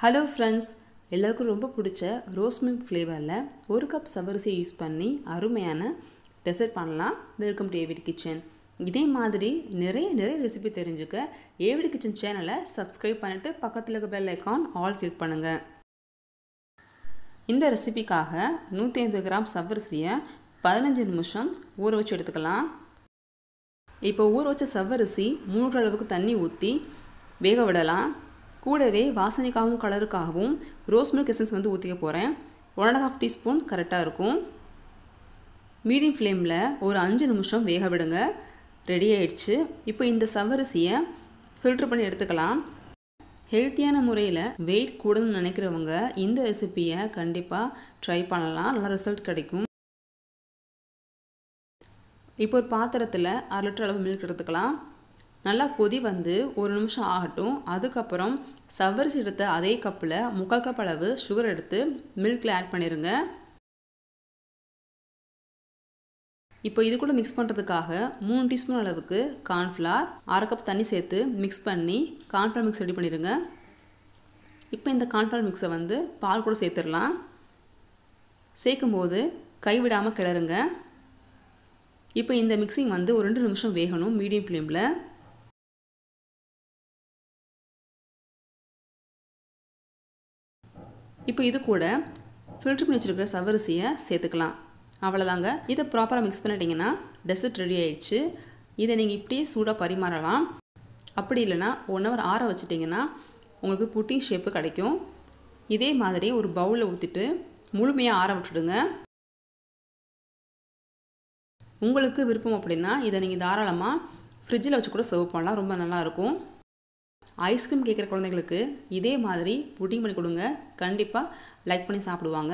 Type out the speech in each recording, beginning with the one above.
hello friends எல்லாருக்கும் ரொம்ப பிடிச்ச ரோஸ் மில்க் ஃப்ளேவரில் ஒரு கப் சவரிசியை யூஸ் பண்ணி அருமையான டெசர்ட் பண்ணலாம் வெல்கம் டு ஏவிடி கிச்சன் இதே மாதிரி நிறைய நிறைய ரெசிபி தெரிஞ்சுக்க ஏவிடி கிச்சன் சேனலை சப்ஸ்கிரைப் பண்ணிவிட்டு பக்கத்தில் இருக்க பெல் ஐக்கான் ஆல் கிளிக் பண்ணுங்கள் இந்த ரெசிபிக்காக நூற்றி ஐம்பது கிராம் சவரிசியை பதினஞ்சு நிமிஷம் ஊற வச்சு எடுத்துக்கலாம் இப்போ ஊற வச்ச சவ்வரிசி மூன்று அளவுக்கு தண்ணி ஊற்றி வேக விடலாம் கூடவே வாசனைக்காகவும் கலருக்காகவும் ரோஸ் மில்க் எசன்ஸ் வந்து ஊற்றிக்க போகிறேன் ஒன் அண்ட் ஹாஃப் டீஸ்பூன் கரெக்டாக இருக்கும் மீடியம் ஃப்ளேமில் ஒரு அஞ்சு நிமிஷம் வேக விடுங்க ரெடி ஆயிடுச்சு இப்போ இந்த சவ்வரிசியை ஃபில்ட்ரு பண்ணி எடுத்துக்கலாம் ஹெல்த்தியான முறையில் வெயிட் கூடணும்னு நினைக்கிறவங்க இந்த ரெசிப்பியை கண்டிப்பாக ட்ரை பண்ணலாம் நல்ல ரிசல்ட் கிடைக்கும் இப்போ ஒரு பாத்திரத்தில் அரை லிட்டர் அளவு மில்க் எடுத்துக்கலாம் நல்லா கொதி வந்து ஒரு நிமிஷம் ஆகட்டும் அதுக்கப்புறம் சவ்வரிசி எடுத்த அதே கப்பில் முக்கால் கப் அளவு சுகர் எடுத்து மில்கில் ஆட் பண்ணிடுங்க இப்போ இது கூட மிக்ஸ் பண்ணுறதுக்காக மூணு டீஸ்பூன் அளவுக்கு கார்ன்ஃப்ளார் அரை கப் தண்ணி சேர்த்து மிக்ஸ் பண்ணி கார்ன்ஃப்ளார் மிக்ஸ் ரெடி பண்ணிடுங்க இப்போ இந்த கார்ன்ஃப்ளார் மிக்ஸை வந்து பால் கூட சேர்த்துடலாம் சேர்க்கும்போது கைவிடாமல் கிளறுங்க இப்போ இந்த மிக்சிங் வந்து ஒரு ரெண்டு நிமிஷம் வேகணும் மீடியம் ஃப்ளேமில் இப்போ இது கூட ஃபில்ட்ரு பண்ணி வச்சுருக்கிற சவரிசியை சேர்த்துக்கலாம் அவ்வளோதாங்க இதை ப்ராப்பராக மிக்ஸ் பண்ணிட்டீங்கன்னா டெசர்ட் ரெடி ஆயிடுச்சு இதை நீங்கள் இப்படியே சூடாக பரிமாறலாம் அப்படி இல்லைனா ஒன் ஹவர் ஆற வச்சிட்டிங்கன்னா உங்களுக்கு புட்டிங் ஷேப்பு கிடைக்கும் இதே மாதிரி ஒரு பவுலில் ஊற்றிட்டு முழுமையாக ஆற விட்டுடுங்க உங்களுக்கு விருப்பம் அப்படின்னா இதை நீங்கள் தாராளமாக ஃப்ரிட்ஜில் வச்சு கூட சர்வ் பண்ணலாம் ரொம்ப நல்லாயிருக்கும் ஐஸ்கிரீம் கேட்குற குழந்தைங்களுக்கு இதே மாதிரி புட்டிங் பண்ணி கொடுங்க கண்டிப்பாக லைக் பண்ணி சாப்பிடுவாங்க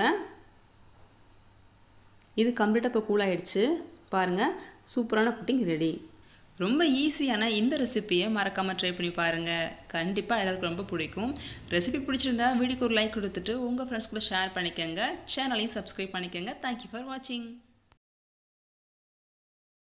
இது கம்ப்ளீட்டாக இப்போ கூல் ஆகிடுச்சு பாருங்கள் சூப்பரான புட்டிங் ரெடி ரொம்ப ஈஸியான இந்த ரெசிப்பியை மறக்காமல் ட்ரை பண்ணி பாருங்கள் கண்டிப்பாக எல்லாருக்கும் ரொம்ப பிடிக்கும் ரெசிபி பிடிச்சிருந்தா வீடியோக்கு ஒரு லைக் கொடுத்துட்டு உங்கள் ஃப்ரெண்ட்ஸ் கூட ஷேர் பண்ணிக்கோங்க சேனலையும் சப்ஸ்கிரைப் பண்ணிக்கோங்க தேங்க்யூ ஃபார் வாட்சிங்